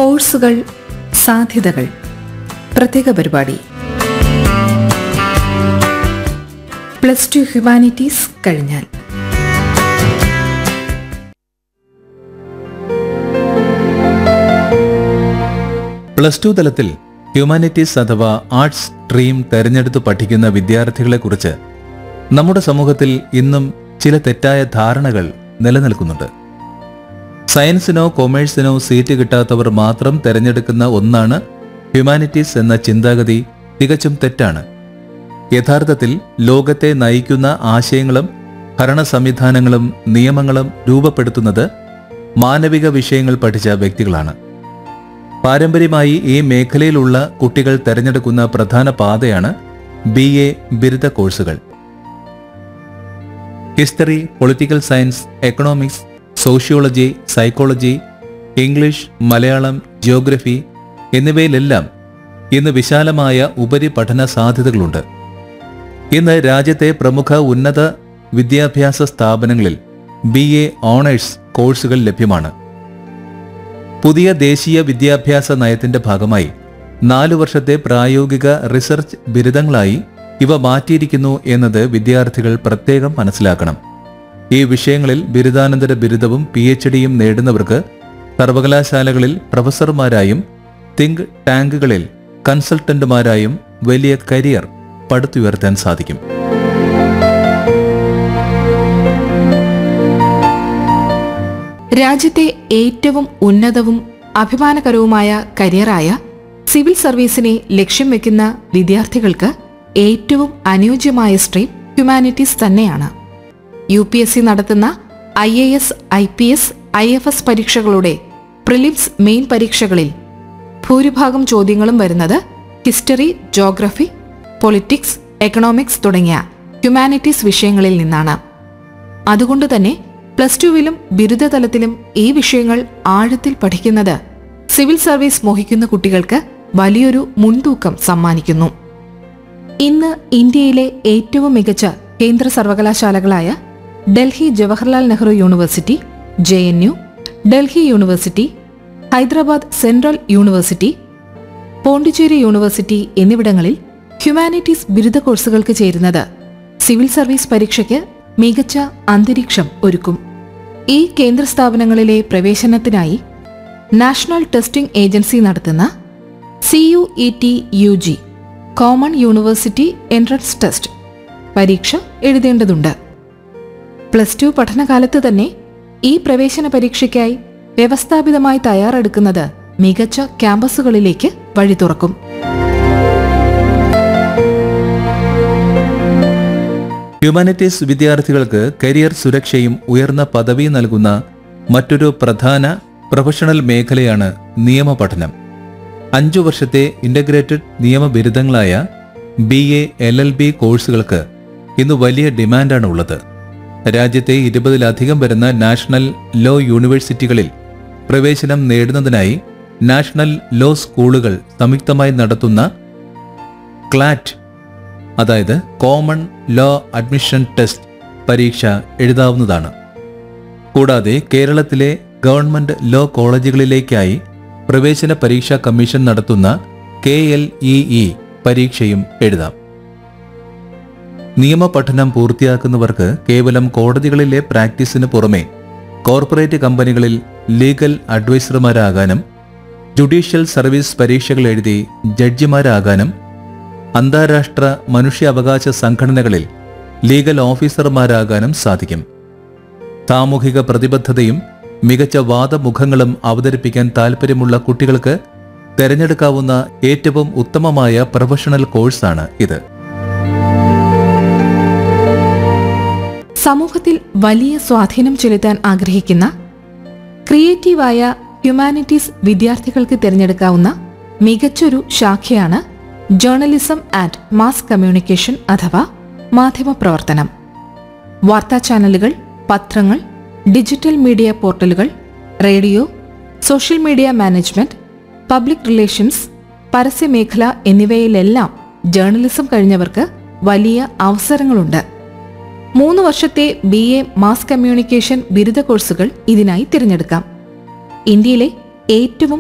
കോഴ്സുകൾ സാധ്യതകൾ പ്രത്യേക പരിപാടി പ്ലസ് ടു ഹ്യൂമാനിറ്റീസ് കഴിഞ്ഞാൽ പ്ലസ് ടു തലത്തിൽ ഹ്യൂമാനിറ്റീസ് അഥവാ ആർട്സ് സ്ട്രീം തെരഞ്ഞെടുത്ത് പഠിക്കുന്ന വിദ്യാർത്ഥികളെക്കുറിച്ച് നമ്മുടെ സമൂഹത്തിൽ ഇന്നും ചില തെറ്റായ ധാരണകൾ നിലനിൽക്കുന്നുണ്ട് സയൻസിനോ കൊമേഴ്സിനോ സീറ്റ് കിട്ടാത്തവർ മാത്രം തെരഞ്ഞെടുക്കുന്ന ഒന്നാണ് ഹ്യൂമാനിറ്റീസ് എന്ന ചിന്താഗതി തികച്ചും തെറ്റാണ് യഥാർത്ഥത്തിൽ ലോകത്തെ നയിക്കുന്ന ആശയങ്ങളും ഭരണ സംവിധാനങ്ങളും നിയമങ്ങളും രൂപപ്പെടുത്തുന്നത് മാനവിക വിഷയങ്ങൾ പഠിച്ച വ്യക്തികളാണ് പാരമ്പര്യമായി ഈ മേഖലയിലുള്ള കുട്ടികൾ തെരഞ്ഞെടുക്കുന്ന പ്രധാന പാതയാണ് ബി എ ബിരുദ കോഴ്സുകൾ history political science economics sociology psychology English Malayalam geography എന്നിവയിലെല്ലാം ഇന്ന് വിശാലമായ ഉപരിപഠന സാധ്യതകളുണ്ട് ഇന്ന് രാജ്യത്തെ പ്രമുഖ ഉന്നത വിദ്യാഭ്യാസ സ്ഥാപനങ്ങളിൽ ബി എ ഓണേഴ്സ് കോഴ്സുകൾ ലഭ്യമാണ് പുതിയ ദേശീയ വിദ്യാഭ്യാസ നയത്തിന്റെ ഭാഗമായി നാലു വർഷത്തെ പ്രായോഗിക റിസർച്ച് ബിരുദങ്ങളായി ഇവ മാറ്റിയിരിക്കുന്നു എന്നത് വിദ്യാർത്ഥികൾ പ്രത്യേകം മനസ്സിലാക്കണം ഈ വിഷയങ്ങളിൽ ബിരുദാനന്തര ബിരുദവും പി എച്ച് ഡിയും നേടുന്നവർക്ക് സർവകലാശാലകളിൽ പ്രൊഫസർമാരായും തിങ്ക് ടാങ്കുകളിൽ കൺസൾട്ടന്റുമാരായും വലിയ കരിയർ പടുത്തുയർത്താൻ സാധിക്കും രാജ്യത്തെ ഏറ്റവും ഉന്നതവും അഭിമാനകരവുമായ കരിയറായ സിവിൽ സർവീസിനെ ലക്ഷ്യം വെക്കുന്ന വിദ്യാർത്ഥികൾക്ക് ഏറ്റവും അനുയോജ്യമായ സ്ട്രീം ഹ്യൂമാനിറ്റീസ് തന്നെയാണ് യു പി എസ് സി നടത്തുന്ന I A S I P S I F S പരീക്ഷകളുടെ പ്രിലിംസ് മെയിൻ പരീക്ഷകളിൽ ഭൂരിഭാഗം ചോദ്യങ്ങളും വരുന്നത് ഹിസ്റ്ററി ജോഗ്രഫി പൊളിറ്റിക്സ് എക്കണോമിക്സ് തുടങ്ങിയ ഹ്യൂമാനിറ്റീസ് വിഷയങ്ങളിൽ നിന്നാണ് അതുകൊണ്ട് തന്നെ പ്ലസ് ടുവിലും ബിരുദതലത്തിലും ഈ വിഷയങ്ങൾ ആഴത്തിൽ പഠിക്കുന്നത് സിവിൽ സർവീസ് മോഹിക്കുന്ന കുട്ടികൾക്ക് വലിയൊരു മുൻതൂക്കം സമ്മാനിക്കുന്നു ഇന്ന് ഇന്ത്യയിലെ ഏറ്റവും മികച്ച കേന്ദ്ര സർവകലാശാലകളായ Delhi Jawaharlal Nehru university J N U Delhi university Hyderabad central university Pondicherry university എന്നിവിടങ്ങളിൽ ഹ്യൂമാനിറ്റീസ് ബിരുദ കോഴ്സുകൾക്ക് ചേരുന്നത് സിവിൽ സർവീസ് പരീക്ഷയ്ക്ക് മികച്ച അന്തരീക്ഷം ഒരുക്കും ഈ കേന്ദ്ര സ്ഥാപനങ്ങളിലെ പ്രവേശനത്തിനായി നാഷണൽ ടെസ്റ്റിംഗ് ഏജൻസി നടത്തുന്ന C U E T U G common university entrance test പരീക്ഷ എഴുതേണ്ടതുണ്ട് പ്ലസ് ടു പഠനകാലത്ത് തന്നെ ഈ പ്രവേശന പരീക്ഷയ്ക്കായി വ്യവസ്ഥാപിതമായി തയ്യാറെടുക്കുന്നത് മികച്ച ക്യാമ്പസുകളിലേക്ക് വഴി തുറക്കും ഹ്യൂമാനിറ്റീസ് വിദ്യാർത്ഥികൾക്ക് കരിയർ സുരക്ഷയും ഉയർന്ന പദവി നൽകുന്ന മറ്റൊരു പ്രധാന പ്രൊഫഷണൽ മേഖലയാണ് നിയമപഠനം അഞ്ചു വർഷത്തെ ഇന്റഗ്രേറ്റഡ് നിയമ ബിരുദങ്ങളായ B A L L B കോഴ്സുകൾക്ക് ഇന്ന് വലിയ ഡിമാൻഡാണ് ഉള്ളത് രാജ്യത്തെ ഇരുപതിലധികം വരുന്ന നാഷണൽ ലോ യൂണിവേഴ്സിറ്റികളിൽ പ്രവേശനം നേടുന്നതിനായി നാഷണൽ ലോ സ്കൂളുകൾ സംയുക്തമായി നടത്തുന്ന ക്ലാറ്റ് അതായത് കോമൺ ലോ അഡ്മിഷൻ ടെസ്റ്റ് പരീക്ഷ എഴുതാവുന്നതാണ് കൂടാതെ കേരളത്തിലെ ഗവൺമെന്റ് ലോ കോളേജുകളിലേക്കായി പ്രവേശന പരീക്ഷാ കമ്മീഷൻ നടത്തുന്ന കെ എൽ ഇ ഇ പരീക്ഷയും എഴുതാം നിയമപഠനം പൂർത്തിയാക്കുന്നവർക്ക് കേവലം കോടതികളിലെ പ്രാക്ടീസിന് പുറമെ കോർപ്പറേറ്റ് കമ്പനികളിൽ ലീഗൽ അഡ്വൈസർമാരാകാനും ജുഡീഷ്യൽ സർവീസ് പരീക്ഷകൾ എഴുതി ജഡ്ജിമാരാകാനും അന്താരാഷ്ട്ര മനുഷ്യാവകാശ സംഘടനകളിൽ ലീഗൽ ഓഫീസർമാരാകാനും സാധിക്കും സാമൂഹിക പ്രതിബദ്ധതയും മികച്ച വാദമുഖങ്ങളും അവതരിപ്പിക്കാൻ താൽപ്പര്യമുള്ള കുട്ടികൾക്ക് തിരഞ്ഞെടുക്കാവുന്ന ഏറ്റവും ഉത്തമമായ പ്രൊഫഷണൽ കോഴ്സാണ് ഇത് സമൂഹത്തിൽ വലിയ സ്വാധീനം ചെലുത്താൻ ആഗ്രഹിക്കുന്ന ക്രിയേറ്റീവായ ഹ്യൂമാനിറ്റീസ് വിദ്യാർത്ഥികൾക്ക് തിരഞ്ഞെടുക്കാവുന്ന മികച്ചൊരു ശാഖയാണ് ജേർണലിസം ആൻഡ് മാസ് കമ്മ്യൂണിക്കേഷൻ അഥവാ മാധ്യമപ്രവർത്തനം വാർത്താ ചാനലുകൾ പത്രങ്ങൾ ഡിജിറ്റൽ മീഡിയ പോർട്ടലുകൾ radio social media management public relations പരസ്യമേഖല എന്നിവയിലെല്ലാം ജേർണലിസം കഴിഞ്ഞവർക്ക് വലിയ അവസരങ്ങളുണ്ട് മൂന്ന് വർഷത്തെ ബി എ മാസ് കമ്മ്യൂണിക്കേഷൻ ബിരുദ കോഴ്സുകൾ ഇതിനായി തിരഞ്ഞെടുക്കാം ഇന്ത്യയിലെ ഏറ്റവും